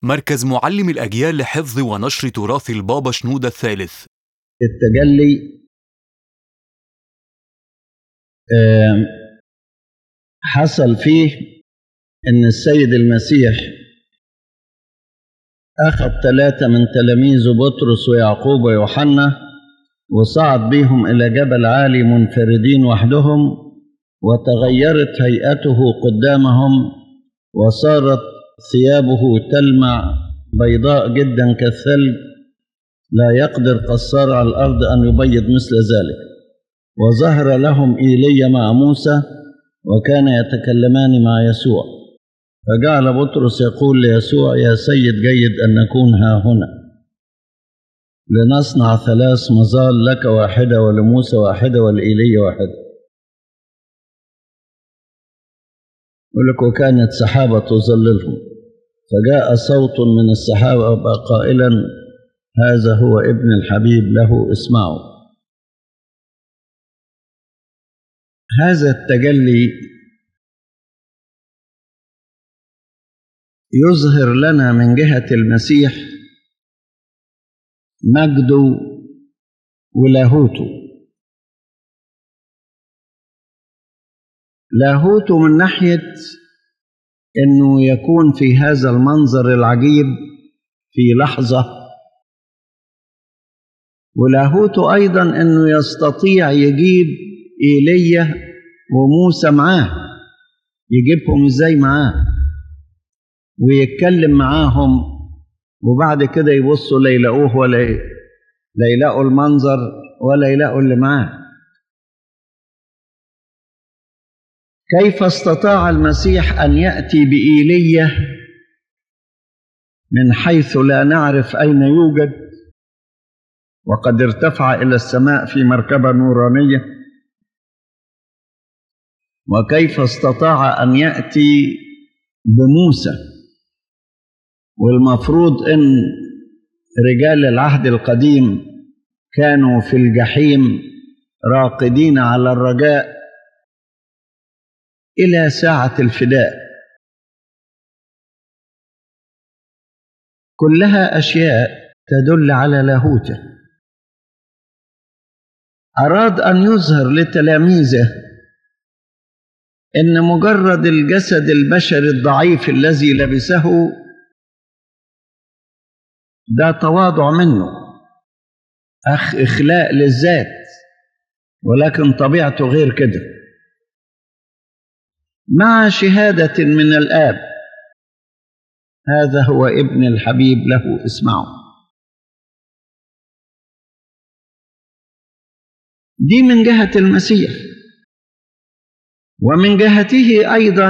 مركز معلم الأجيال لحفظ ونشر تراث البابا شنودة الثالث التجلي آم، حصل فيه ان السيد المسيح اخذ ثلاثه من تلاميذه بطرس ويعقوب ويوحنا وصعد بهم الى جبل عالي منفردين وحدهم وتغيرت هيئته قدامهم وصارت ثيابه تلمع بيضاء جدا كالثلج لا يقدر قصار على الارض ان يبيض مثل ذلك وظهر لهم ايليا مع موسى وكان يتكلمان مع يسوع فجعل بطرس يقول ليسوع يا سيد جيد ان نكون ها هنا لنصنع ثلاث مظال لك واحده ولموسى واحده ولإيليا واحده يقول لك وكانت سحابه تظللهم فجاء صوت من السحابه قائلا هذا هو ابن الحبيب له اسمعوا هذا التجلي يظهر لنا من جهة المسيح مجده ولاهوته لاهوته من ناحية انه يكون في هذا المنظر العجيب في لحظة ولاهوته ايضا انه يستطيع يجيب ايليا وموسى معاه يجيبهم ازاي معاه ويتكلم معاهم وبعد كده يبصوا لا يلاقوه ولا لا يلاقوا المنظر ولا يلاقوا اللي معاه كيف استطاع المسيح ان ياتي بايليا من حيث لا نعرف اين يوجد وقد ارتفع الى السماء في مركبه نورانيه وكيف استطاع ان ياتي بموسى والمفروض ان رجال العهد القديم كانوا في الجحيم راقدين على الرجاء الى ساعه الفداء كلها اشياء تدل على لاهوته اراد ان يظهر لتلاميذه ان مجرد الجسد البشري الضعيف الذي لبسه ده تواضع منه أخ إخلاء للذات ولكن طبيعته غير كده مع شهادة من الآب هذا هو ابن الحبيب له اسمعوا دي من جهة المسيح ومن جهته أيضا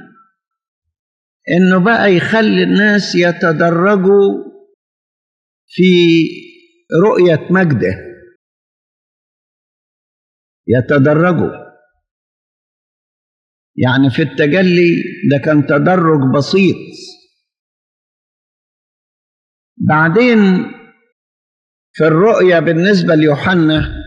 إنه بقى يخلي الناس يتدرجوا في رؤية مجده يتدرجوا يعني في التجلي ده كان تدرج بسيط بعدين في الرؤية بالنسبة ليوحنا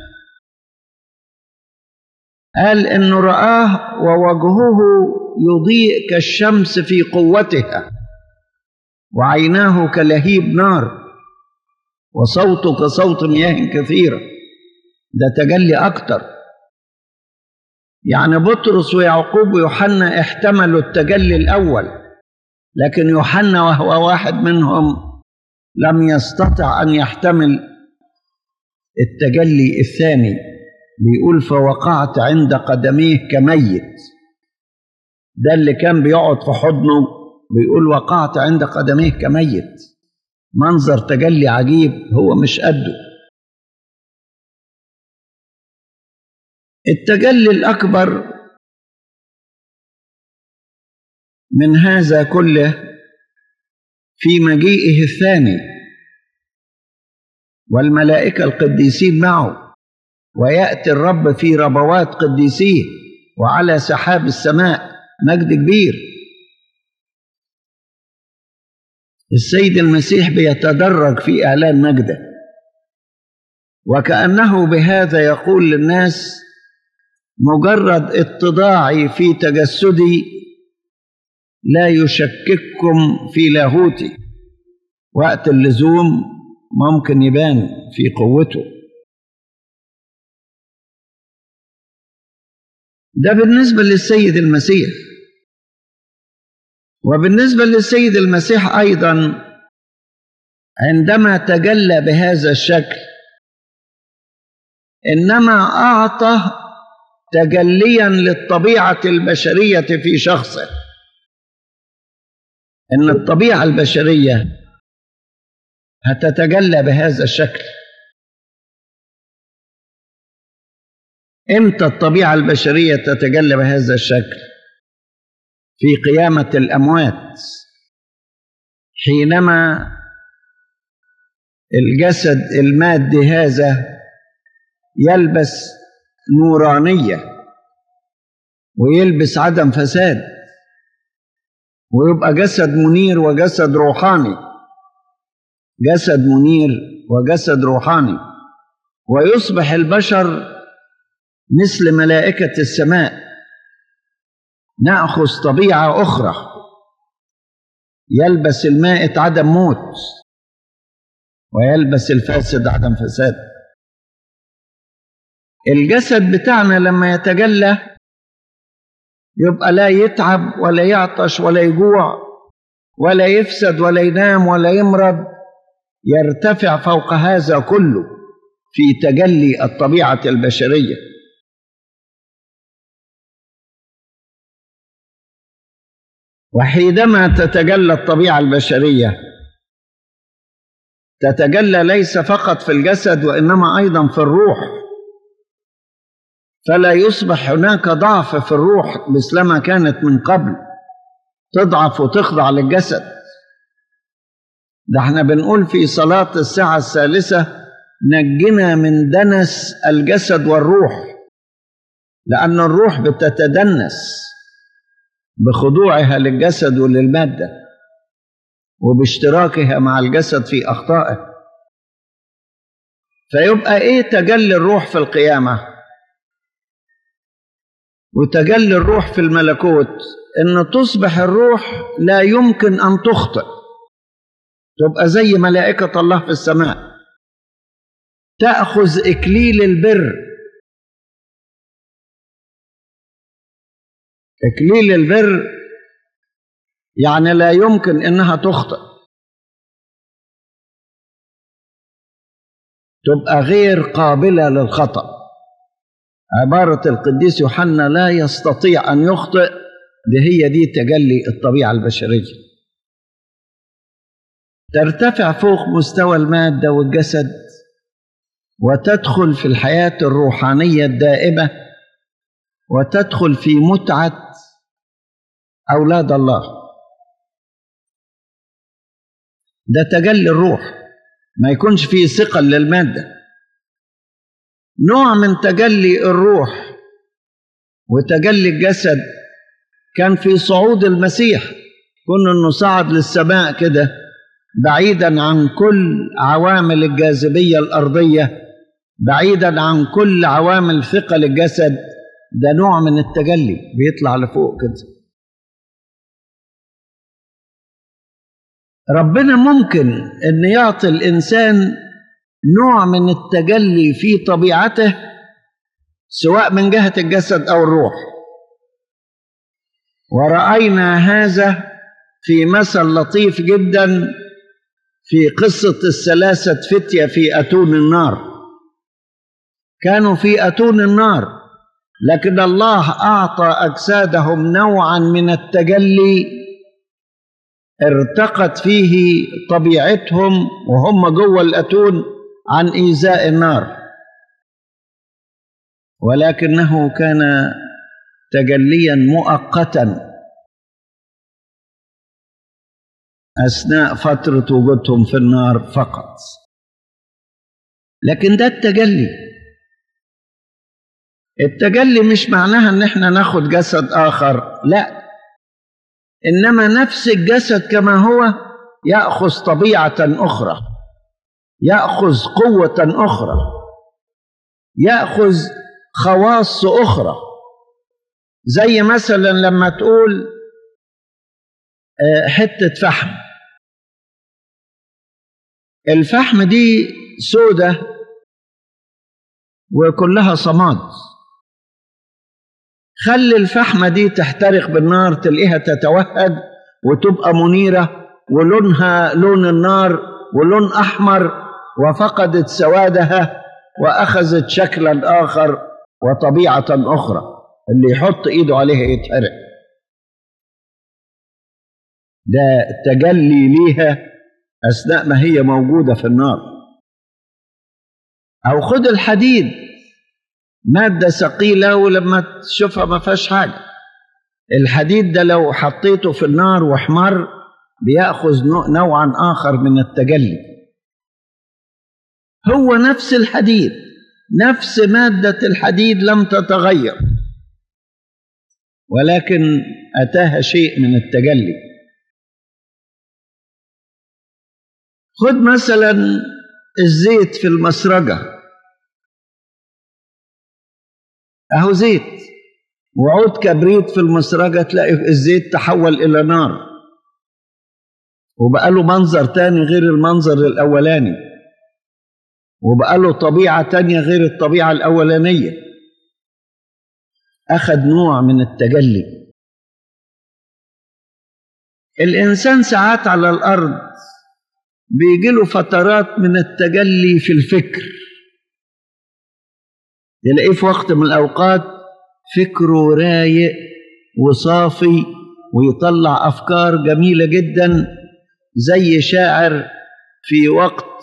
قال انه رآه ووجهه يضيء كالشمس في قوتها وعيناه كلهيب نار وصوته كصوت مياه كثيرة ده تجلي أكتر يعني بطرس ويعقوب ويوحنا احتملوا التجلي الأول لكن يوحنا وهو واحد منهم لم يستطع أن يحتمل التجلي الثاني بيقول فوقعت عند قدميه كميت ده اللي كان بيقعد في حضنه بيقول وقعت عند قدميه كميت منظر تجلي عجيب هو مش قده التجلي الأكبر من هذا كله في مجيئه الثاني والملائكة القديسين معه ويأتي الرب في ربوات قديسيه وعلى سحاب السماء مجد كبير السيد المسيح بيتدرج في إعلان مجده وكأنه بهذا يقول للناس مجرد اتضاعي في تجسدي لا يشكككم في لاهوتي وقت اللزوم ممكن يبان في قوته ده بالنسبة للسيد المسيح وبالنسبة للسيد المسيح أيضا عندما تجلى بهذا الشكل إنما أعطى تجليا للطبيعة البشرية في شخصه إن الطبيعة البشرية هتتجلى بهذا الشكل امتى الطبيعه البشريه تتجلى بهذا الشكل في قيامه الاموات حينما الجسد المادي هذا يلبس نورانيه ويلبس عدم فساد ويبقى جسد منير وجسد روحاني جسد منير وجسد روحاني ويصبح البشر مثل ملائكة السماء نأخذ طبيعة أخرى يلبس المائت عدم موت ويلبس الفاسد عدم فساد الجسد بتاعنا لما يتجلى يبقى لا يتعب ولا يعطش ولا يجوع ولا يفسد ولا ينام ولا يمرض يرتفع فوق هذا كله في تجلي الطبيعة البشرية وحينما تتجلى الطبيعة البشرية تتجلى ليس فقط في الجسد وإنما أيضا في الروح فلا يصبح هناك ضعف في الروح مثلما كانت من قبل تضعف وتخضع للجسد ده احنا بنقول في صلاة الساعة الثالثة نجنا من دنس الجسد والروح لأن الروح بتتدنس بخضوعها للجسد وللمادة وباشتراكها مع الجسد في أخطائه فيبقى إيه تجلي الروح في القيامة وتجلي الروح في الملكوت إن تصبح الروح لا يمكن أن تخطئ تبقى زي ملائكة الله في السماء تأخذ إكليل البر إكليل البر يعني لا يمكن إنها تخطئ تبقى غير قابلة للخطأ عبارة القديس يوحنا لا يستطيع أن يخطئ دي هي دي تجلي الطبيعة البشرية ترتفع فوق مستوى المادة والجسد وتدخل في الحياة الروحانية الدائمة وتدخل في متعة أولاد الله ده تجلي الروح ما يكونش فيه ثقل للمادة نوع من تجلي الروح وتجلي الجسد كان في صعود المسيح كون انه صعد للسماء كده بعيدا عن كل عوامل الجاذبية الأرضية بعيدا عن كل عوامل ثقل الجسد ده نوع من التجلي بيطلع لفوق كده ربنا ممكن ان يعطي الانسان نوع من التجلي في طبيعته سواء من جهه الجسد او الروح وراينا هذا في مثل لطيف جدا في قصه الثلاثه فتيه في اتون النار كانوا في اتون النار لكن الله اعطى اجسادهم نوعا من التجلي ارتقت فيه طبيعتهم وهم جوه الاتون عن ايذاء النار ولكنه كان تجليا مؤقتا اثناء فتره وجودهم في النار فقط لكن ده التجلي التجلي مش معناها ان احنا ناخد جسد اخر لا انما نفس الجسد كما هو ياخذ طبيعه اخرى ياخذ قوه اخرى ياخذ خواص اخرى زي مثلا لما تقول حته فحم الفحم دي سودة وكلها صماد خلي الفحمة دي تحترق بالنار تلاقيها تتوهج وتبقى منيرة ولونها لون النار ولون أحمر وفقدت سوادها وأخذت شكلا آخر وطبيعة أخرى اللي يحط إيده عليها يتحرق ده تجلي ليها أثناء ما هي موجودة في النار أو خد الحديد مادة ثقيلة ولما تشوفها ما فيهاش حاجة الحديد ده لو حطيته في النار واحمر بيأخذ نوعا آخر من التجلي هو نفس الحديد نفس مادة الحديد لم تتغير ولكن أتاها شيء من التجلي خد مثلا الزيت في المسرجة أهو زيت وعود كبريت في المسرجة تلاقي الزيت تحول إلى نار وبقى له منظر تاني غير المنظر الأولاني وبقى له طبيعة تانية غير الطبيعة الأولانية أخذ نوع من التجلي الإنسان ساعات على الأرض بيجي له فترات من التجلي في الفكر تلاقيه في وقت من الأوقات فكره رايق وصافي ويطلع أفكار جميلة جدا زي شاعر في وقت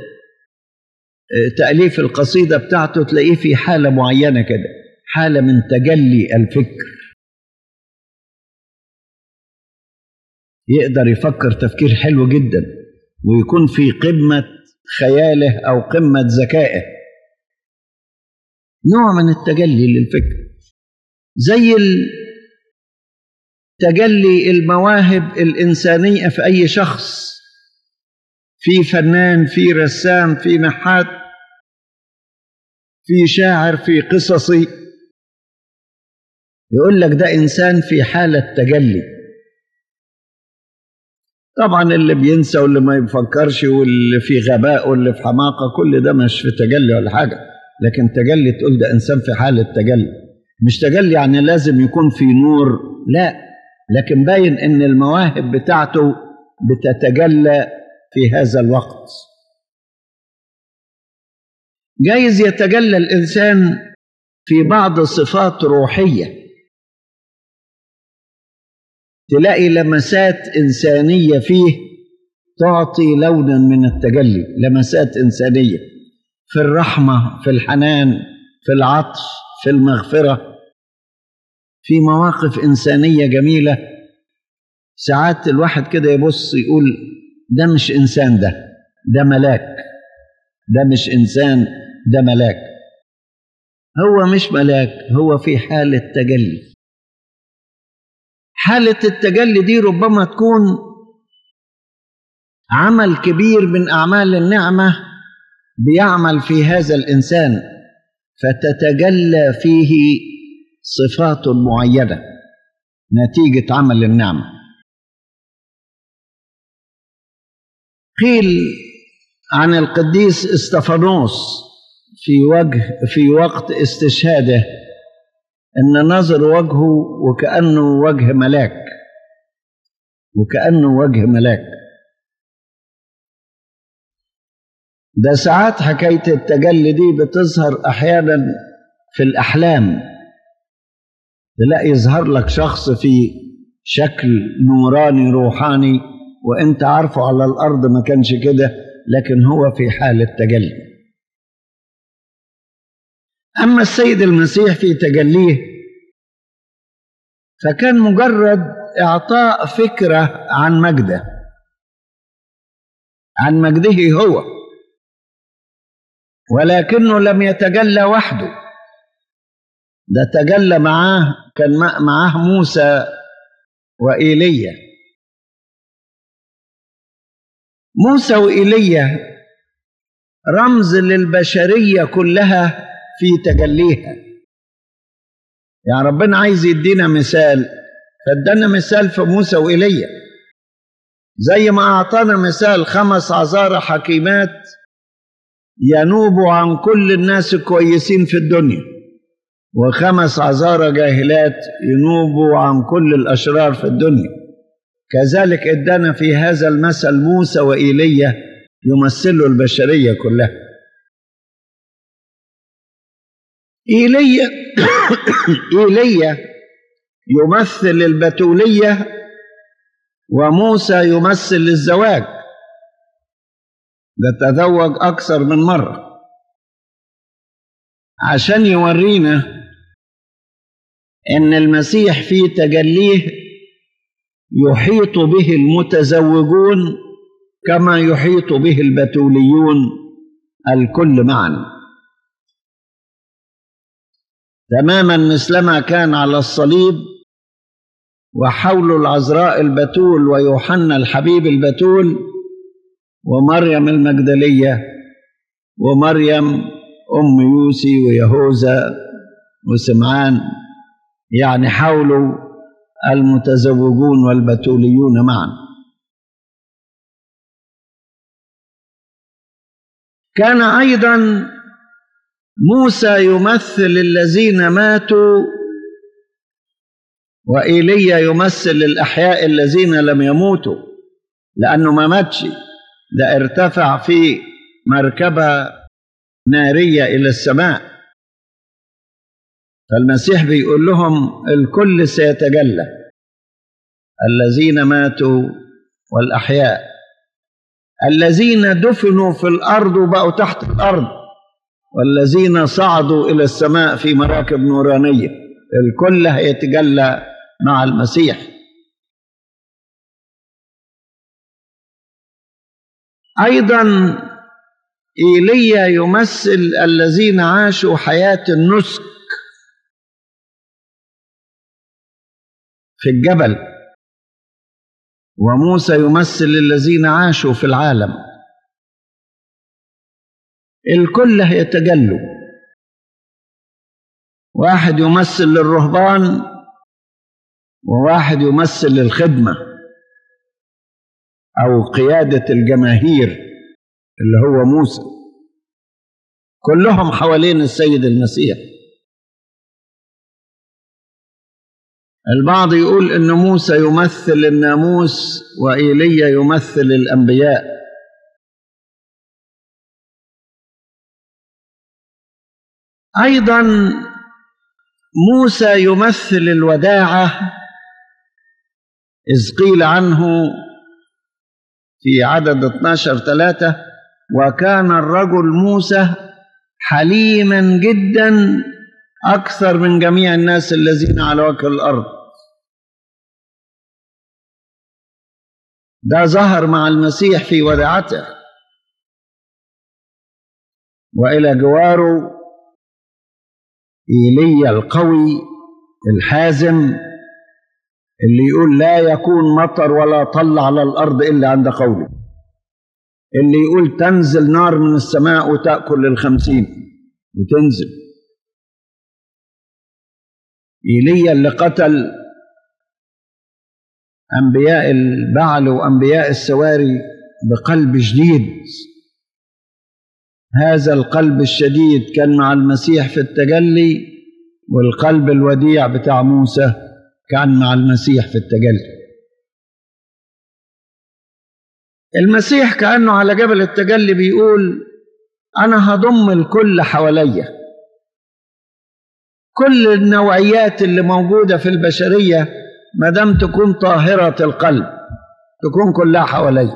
تأليف القصيدة بتاعته تلاقيه في حالة معينة كده حالة من تجلي الفكر يقدر يفكر تفكير حلو جدا ويكون في قمة خياله أو قمة ذكائه نوع من التجلي للفكر زي تجلي المواهب الإنسانية في أي شخص في فنان في رسام في نحات في شاعر في قصصي يقول لك ده إنسان في حالة تجلي طبعا اللي بينسى واللي ما يفكرش واللي في غباء واللي في حماقة كل ده مش في تجلي ولا حاجة لكن تجلي تقول ده إنسان في حالة تجلي مش تجلي يعني لازم يكون في نور لا لكن باين إن المواهب بتاعته بتتجلى في هذا الوقت جايز يتجلى الإنسان في بعض صفات روحيه تلاقي لمسات إنسانية فيه تعطي لونا من التجلي لمسات إنسانية في الرحمة في الحنان في العطف في المغفرة في مواقف إنسانية جميلة ساعات الواحد كده يبص يقول ده مش إنسان ده ده ملاك ده مش إنسان ده ملاك هو مش ملاك هو في حالة تجلي حالة التجلي دي ربما تكون عمل كبير من أعمال النعمة بيعمل في هذا الإنسان فتتجلى فيه صفات معينة نتيجة عمل النعمة قيل عن القديس استفانوس في وجه في وقت استشهاده ان نظر وجهه وكانه وجه ملاك وكانه وجه ملاك ده ساعات حكايه التجلي دي بتظهر احيانا في الاحلام تلاقي يظهر لك شخص في شكل نوراني روحاني وانت عارفه على الارض ما كانش كده لكن هو في حاله تجلي أما السيد المسيح في تجليه فكان مجرد إعطاء فكرة عن مجده عن مجده هو ولكنه لم يتجلى وحده ده تجلى معاه كان معاه موسى وإيليا موسى وإيليا رمز للبشرية كلها في تجليها يعني ربنا عايز يدينا مثال فادانا مثال في موسى وإيليا زي ما أعطانا مثال خمس عذارى حكيمات ينوبوا عن كل الناس الكويسين في الدنيا وخمس عذارى جاهلات ينوبوا عن كل الأشرار في الدنيا كذلك ادانا في هذا المثل موسى وإيليا يمثلوا البشرية كلها إيليا إيليا يمثل البتولية وموسى يمثل الزواج ده تزوج أكثر من مرة عشان يورينا إن المسيح في تجليه يحيط به المتزوجون كما يحيط به البتوليون الكل معا تماما مثلما كان على الصليب وحول العذراء البتول ويوحنا الحبيب البتول ومريم المجدلية ومريم أم يوسي ويهوذا وسمعان يعني حولوا المتزوجون والبتوليون معا كان أيضا موسى يمثل الذين ماتوا وإيليا يمثل الأحياء الذين لم يموتوا لأنه ما ماتش ده ارتفع في مركبة نارية إلى السماء فالمسيح بيقول لهم الكل سيتجلى الذين ماتوا والأحياء الذين دفنوا في الأرض وبقوا تحت الأرض والذين صعدوا إلى السماء في مراكب نورانية الكل هيتجلى مع المسيح أيضا إيليا يمثل الذين عاشوا حياة النسك في الجبل وموسى يمثل الذين عاشوا في العالم الكل هيتجلوا واحد يمثل للرهبان وواحد يمثل للخدمة أو قيادة الجماهير اللي هو موسى كلهم حوالين السيد المسيح البعض يقول ان موسى يمثل الناموس وايليا يمثل الانبياء ايضا موسى يمثل الوداعه اذ قيل عنه في عدد 12 ثلاثة وكان الرجل موسى حليما جدا أكثر من جميع الناس الذين على وجه الأرض ده ظهر مع المسيح في وداعته وإلى جواره إيليا القوي الحازم اللي يقول لا يكون مطر ولا طل على الأرض إلا عند قوله اللي يقول تنزل نار من السماء وتأكل الخمسين وتنزل إيليا اللي قتل أنبياء البعل وأنبياء السواري بقلب شديد هذا القلب الشديد كان مع المسيح في التجلي والقلب الوديع بتاع موسى كان مع المسيح في التجلي المسيح كأنه على جبل التجلي بيقول أنا هضم الكل حواليا كل النوعيات اللي موجودة في البشرية ما دام تكون طاهرة القلب تكون كلها حواليا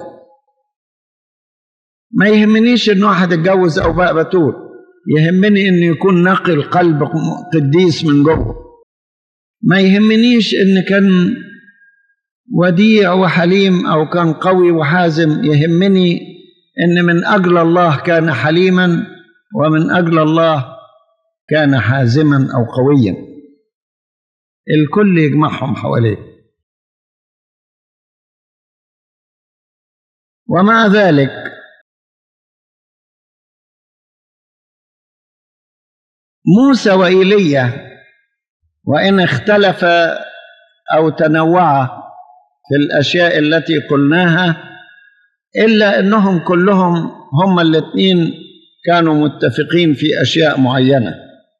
ما يهمنيش ان واحد اتجوز او بقى بتول يهمني ان يكون نقي القلب قديس من جوه ما يهمنيش ان كان وديع وحليم او كان قوي وحازم يهمني ان من اجل الله كان حليما ومن اجل الله كان حازما او قويا الكل يجمعهم حواليه ومع ذلك موسى وإيليا وإن اختلف أو تنوعا في الأشياء التي قلناها إلا أنهم كلهم هم الاثنين كانوا متفقين في أشياء معينة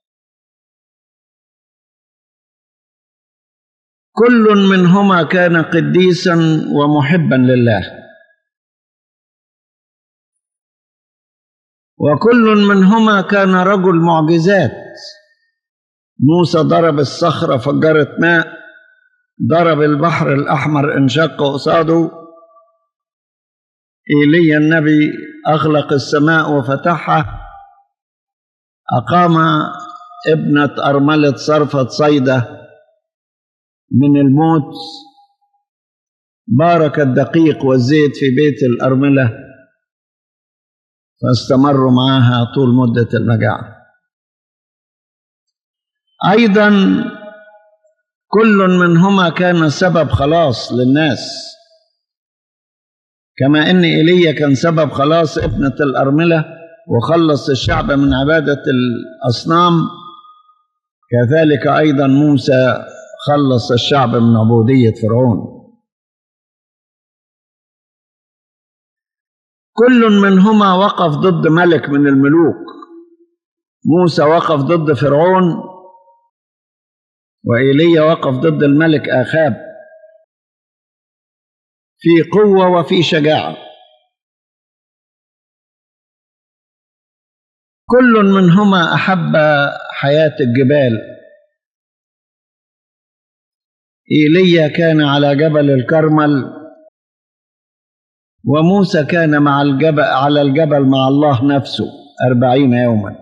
كل منهما كان قديسا ومحبا لله وكل منهما كان رجل معجزات موسى ضرب الصخرة فجرت ماء ضرب البحر الأحمر انشق قصاده إيليا النبي أغلق السماء وفتحها أقام ابنة أرملة صرفة صيدة من الموت بارك الدقيق والزيت في بيت الأرملة فاستمروا معها طول مدة المجاعة أيضا كل منهما كان سبب خلاص للناس كما ان ايليا كان سبب خلاص ابنه الارمله وخلص الشعب من عباده الاصنام كذلك ايضا موسى خلص الشعب من عبوديه فرعون كل منهما وقف ضد ملك من الملوك موسى وقف ضد فرعون وإيليا وقف ضد الملك آخاب في قوة وفي شجاعة كل منهما أحب حياة الجبال إيليا كان على جبل الكرمل وموسى كان مع الجبل على الجبل مع الله نفسه أربعين يوما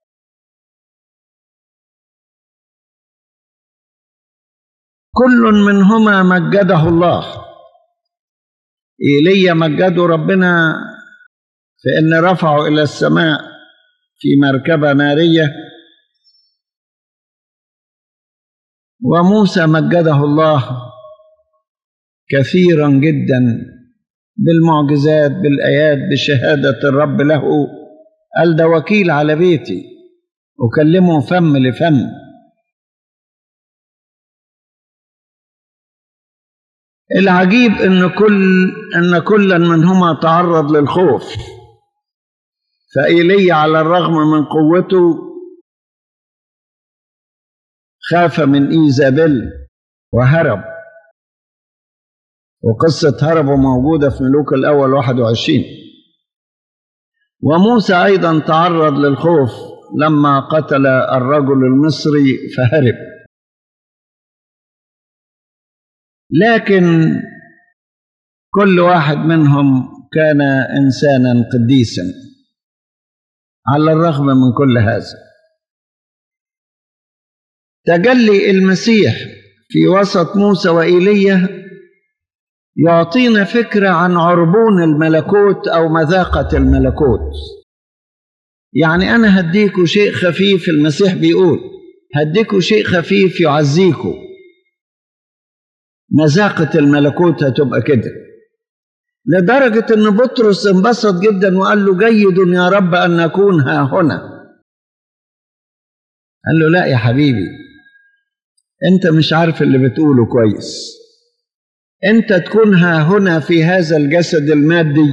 كل منهما مجده الله ايليا مجده ربنا في ان رفعه الى السماء في مركبه ناريه وموسى مجده الله كثيرا جدا بالمعجزات بالايات بشهاده الرب له قال ده وكيل على بيتي اكلمه فم لفم العجيب ان كل ان كلا منهما تعرض للخوف فايليا على الرغم من قوته خاف من ايزابيل وهرب وقصة هربه موجودة في ملوك الأول 21 وموسى أيضا تعرض للخوف لما قتل الرجل المصري فهرب لكن كل واحد منهم كان انسانا قديسا على الرغم من كل هذا تجلي المسيح في وسط موسى وايليا يعطينا فكره عن عربون الملكوت او مذاقه الملكوت يعني انا هديكوا شيء خفيف المسيح بيقول هديكوا شيء خفيف يعزيكوا مذاقة الملكوت هتبقى كده لدرجة أن بطرس انبسط جدا وقال له جيد يا رب أن نكون ها هنا قال له لا يا حبيبي أنت مش عارف اللي بتقوله كويس أنت تكون ها هنا في هذا الجسد المادي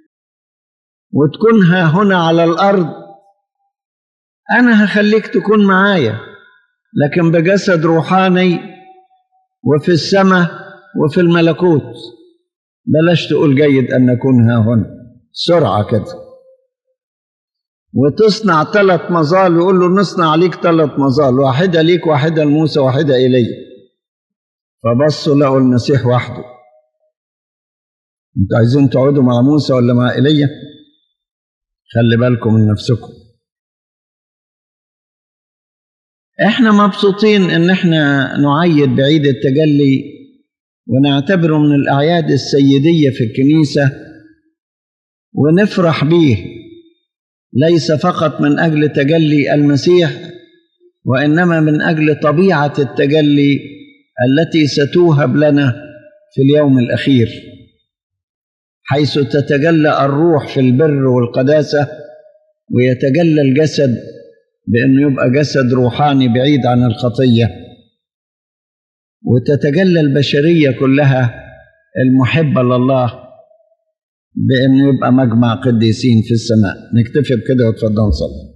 وتكون ها هنا على الأرض أنا هخليك تكون معايا لكن بجسد روحاني وفي السماء وفي الملكوت بلاش تقول جيد أن نكون ها هنا سرعة كده وتصنع ثلاث مظال ويقول له نصنع ليك ثلاث مظال واحدة ليك واحدة لموسى واحدة إلي فبصوا لقوا المسيح وحده انتوا عايزين تقعدوا مع موسى ولا مع إيليا خلي بالكم من نفسكم احنا مبسوطين ان احنا نعيد بعيد التجلي ونعتبره من الاعياد السيديه في الكنيسه ونفرح به ليس فقط من اجل تجلي المسيح وانما من اجل طبيعه التجلي التي ستوهب لنا في اليوم الاخير حيث تتجلى الروح في البر والقداسه ويتجلى الجسد بأنه يبقى جسد روحاني بعيد عن الخطية وتتجلى البشرية كلها المحبة لله بأنه يبقى مجمع قديسين في السماء نكتفي بكده وتفضل نصلي